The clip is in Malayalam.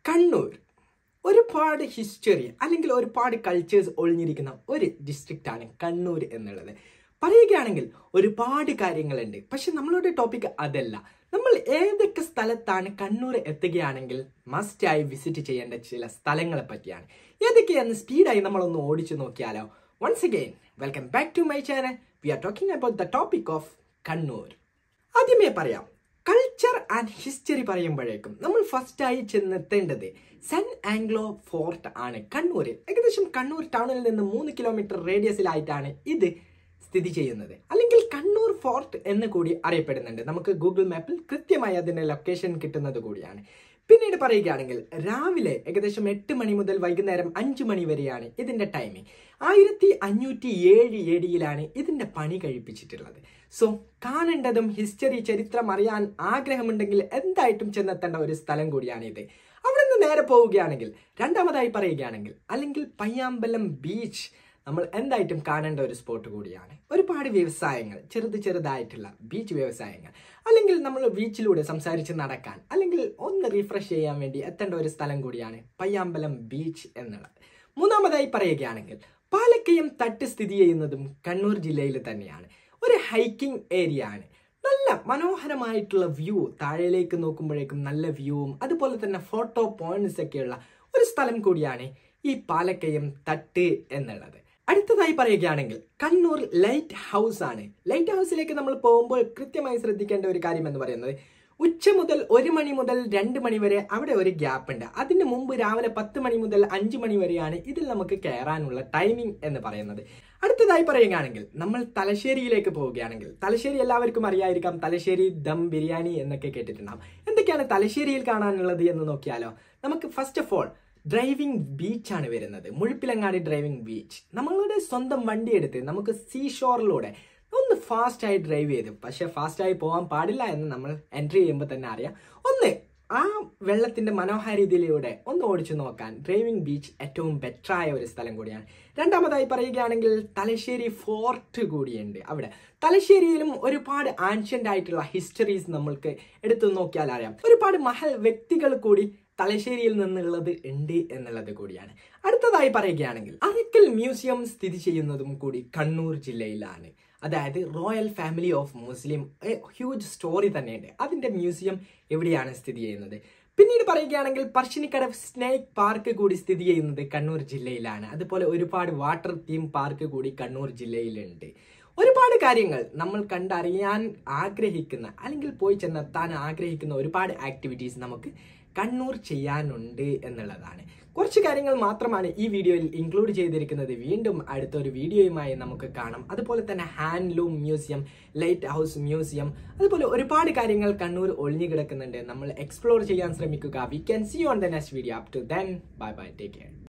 കണ്ണൂർ ഒരുപാട് ഹിസ്റ്ററി അല്ലെങ്കിൽ ഒരുപാട് കൾച്ചേഴ്സ് ഒളിഞ്ഞിരിക്കുന്ന ഒരു ഡിസ്ട്രിക്റ്റ് ആണ് കണ്ണൂർ എന്നുള്ളത് പറയുകയാണെങ്കിൽ ഒരുപാട് കാര്യങ്ങളുണ്ട് പക്ഷെ നമ്മളുടെ ടോപ്പിക് അതല്ല നമ്മൾ ഏതൊക്കെ സ്ഥലത്താണ് കണ്ണൂർ എത്തുകയാണെങ്കിൽ മസ്റ്റായി വിസിറ്റ് ചെയ്യേണ്ട ചില സ്ഥലങ്ങളെ പറ്റിയാണ് ഏതൊക്കെയാന്ന് സ്പീഡായി നമ്മളൊന്ന് ഓടിച്ചു നോക്കിയാലോ once again welcome back to my channel we are talking about the topic of Kannur ആദ്യമേ പറയാം കൾച്ചർ ആൻഡ് ഹിസ്റ്ററി പറയുമ്പോഴേക്കും നമ്മൾ ഫസ്റ്റായി ചെന്നെത്തേണ്ടത് സെൻ ആംഗ്ലോ ഫോർട്ട് ആണ് കണ്ണൂർ ഏകദേശം കണ്ണൂർ ടൗണിൽ നിന്ന് മൂന്ന് കിലോമീറ്റർ റേഡിയസിലായിട്ടാണ് ഇത് സ്ഥിതി ചെയ്യുന്നത് അല്ലെങ്കിൽ കണ്ണൂർ ഫോർട്ട് എന്ന് കൂടി അറിയപ്പെടുന്നുണ്ട് നമുക്ക് ഗൂഗിൾ മാപ്പിൽ കൃത്യമായി അതിന്റെ ലൊക്കേഷൻ കിട്ടുന്നത് കൂടിയാണ് പിന്നീട് പറയുകയാണെങ്കിൽ രാവിലെ ഏകദേശം എട്ട് മണി മുതൽ വൈകുന്നേരം അഞ്ചു മണി വരെയാണ് ഇതിന്റെ ടൈമിംഗ് ആയിരത്തി അഞ്ഞൂറ്റി ഏഴ് എ ഡിയിലാണ് ഇതിന്റെ പണി കഴിപ്പിച്ചിട്ടുള്ളത് സോ കാണേണ്ടതും ഹിസ്റ്ററി ചരിത്രം അറിയാൻ ആഗ്രഹമുണ്ടെങ്കിൽ എന്തായിട്ടും ചെന്നെത്തേണ്ട ഒരു സ്ഥലം കൂടിയാണ് ഇത് അവിടെ നിന്ന് നേരെ പോവുകയാണെങ്കിൽ രണ്ടാമതായി പറയുകയാണെങ്കിൽ അല്ലെങ്കിൽ പയ്യാമ്പലം ബീച്ച് നമ്മൾ എന്തായിട്ടും കാണേണ്ട ഒരു സ്പോട്ട് കൂടിയാണ് ഒരുപാട് വ്യവസായങ്ങൾ ചെറുത് ചെറുതായിട്ടുള്ള ബീച്ച് വ്യവസായങ്ങൾ അല്ലെങ്കിൽ നമ്മൾ ബീച്ചിലൂടെ സംസാരിച്ച് നടക്കാൻ അല്ലെങ്കിൽ ഒന്ന് റീഫ്രഷ് ചെയ്യാൻ വേണ്ടി എത്തേണ്ട ഒരു സ്ഥലം കൂടിയാണ് പയ്യാമ്പലം ബീച്ച് എന്നുള്ളത് മൂന്നാമതായി പറയുകയാണെങ്കിൽ പാലക്കയം തട്ട് സ്ഥിതി ചെയ്യുന്നതും കണ്ണൂർ ജില്ലയിൽ തന്നെയാണ് ഒരു ഹൈക്കിംഗ് ഏരിയ ആണ് നല്ല മനോഹരമായിട്ടുള്ള വ്യൂ താഴേലേക്ക് നോക്കുമ്പോഴേക്കും നല്ല വ്യൂവും അതുപോലെ തന്നെ ഫോട്ടോ പോയിന്റ്സ് ഒക്കെയുള്ള ഒരു സ്ഥലം കൂടിയാണ് ഈ പാലക്കയം തട്ട് എന്നുള്ളത് അടുത്തതായി പറയുകയാണെങ്കിൽ കണ്ണൂർ ലൈറ്റ് ഹൗസ് ആണ് ലൈറ്റ് ഹൗസിലേക്ക് നമ്മൾ പോകുമ്പോൾ കൃത്യമായി ശ്രദ്ധിക്കേണ്ട ഒരു കാര്യം എന്ന് പറയുന്നത് ഉച്ച മുതൽ ഒരു മണി മുതൽ രണ്ട് മണി വരെ അവിടെ ഒരു ഗ്യാപ്പ് ഉണ്ട് അതിന് മുമ്പ് രാവിലെ പത്ത് മണി മുതൽ അഞ്ച് മണി വരെയാണ് ഇതിൽ നമുക്ക് കയറാനുള്ള ടൈമിംഗ് എന്ന് പറയുന്നത് അടുത്തതായി പറയുകയാണെങ്കിൽ നമ്മൾ തലശ്ശേരിയിലേക്ക് പോവുകയാണെങ്കിൽ തലശ്ശേരി എല്ലാവർക്കും അറിയായിരിക്കാം തലശ്ശേരി ദം ബിരിയാണി എന്നൊക്കെ കേട്ടിട്ടുണ്ടാവും എന്തൊക്കെയാണ് തലശ്ശേരിയിൽ കാണാനുള്ളത് എന്ന് നോക്കിയാലോ നമുക്ക് ഫസ്റ്റ് ഓഫ് ഓൾ ഡ്രൈവിംഗ് ബീച്ചാണ് വരുന്നത് മുഴുപ്പിലങ്ങാടി ഡ്രൈവിംഗ് ബീച്ച് നമ്മളുടെ സ്വന്തം വണ്ടി എടുത്ത് നമുക്ക് സീ ഷോറിലൂടെ ഒന്ന് ഫാസ്റ്റായി ഡ്രൈവ് ചെയ്ത് പക്ഷെ ഫാസ്റ്റായി പോകാൻ പാടില്ല എന്ന് നമ്മൾ എൻട്രി ചെയ്യുമ്പോൾ തന്നെ അറിയാം ഒന്ന് ആ വെള്ളത്തിന്റെ മനോഹാരിതയിലൂടെ ഒന്ന് ഓടിച്ചു നോക്കാൻ ഡ്രൈവിംഗ് ബീച്ച് ഏറ്റവും ബെറ്റർ ആയ ഒരു സ്ഥലം കൂടിയാണ് രണ്ടാമതായി പറയുകയാണെങ്കിൽ തലശ്ശേരി ഫോർട്ട് കൂടിയുണ്ട് അവിടെ തലശ്ശേരിയിലും ഒരുപാട് ആൻഷ്യന്റ് ആയിട്ടുള്ള ഹിസ്റ്ററീസ് നമ്മൾക്ക് എടുത്തു നോക്കിയാൽ അറിയാം ഒരുപാട് മഹൽ വ്യക്തികൾ കൂടി തലശ്ശേരിയിൽ നിന്നുള്ളത് ഉണ്ട് എന്നുള്ളത് കൂടിയാണ് അടുത്തതായി പറയുകയാണെങ്കിൽ അറക്കൽ മ്യൂസിയം സ്ഥിതി ചെയ്യുന്നതും കൂടി കണ്ണൂർ ജില്ലയിലാണ് അതായത് royal family of Muslim huge story തന്നെയുണ്ട് അതിന്റെ മ്യൂസിയം എവിടെയാണ് സ്ഥിതി ചെയ്യുന്നത് പിന്നീട് പറയുകയാണെങ്കിൽ പറശ്ശിനിക്കടവ് സ്നേക്ക് പാർക്ക് കൂടി സ്ഥിതി ചെയ്യുന്നത് കണ്ണൂർ ജില്ലയിലാണ് അതുപോലെ ഒരുപാട് വാട്ടർ തീം പാർക്ക് കൂടി കണ്ണൂർ ജില്ലയിലുണ്ട് ഒരുപാട് കാര്യങ്ങൾ നമ്മൾ കണ്ടറിയാൻ ആഗ്രഹിക്കുന്ന അല്ലെങ്കിൽ പോയി ചെന്നെത്താൻ ആഗ്രഹിക്കുന്ന ഒരുപാട് ആക്ടിവിറ്റീസ് നമുക്ക് കണ്ണൂർ ചെയ്യാനുണ്ട് എന്നുള്ളതാണ് കുറച്ച് കാര്യങ്ങൾ മാത്രമാണ് ഈ വീഡിയോയിൽ ഇൻക്ലൂഡ് ചെയ്തിരിക്കുന്നത് വീണ്ടും അടുത്തൊരു വീഡിയോയുമായി നമുക്ക് കാണാം അതുപോലെ തന്നെ handloom museum light house museum അതുപോലെ ഒരുപാട് കാര്യങ്ങൾ കണ്ണൂർ ഒളിഞ്ഞു കിടക്കുന്നുണ്ട് നമ്മൾ എക്സ്പ്ലോർ ചെയ്യാൻ ശ്രമിക്കുക we can see on the next video up to then bye bye take care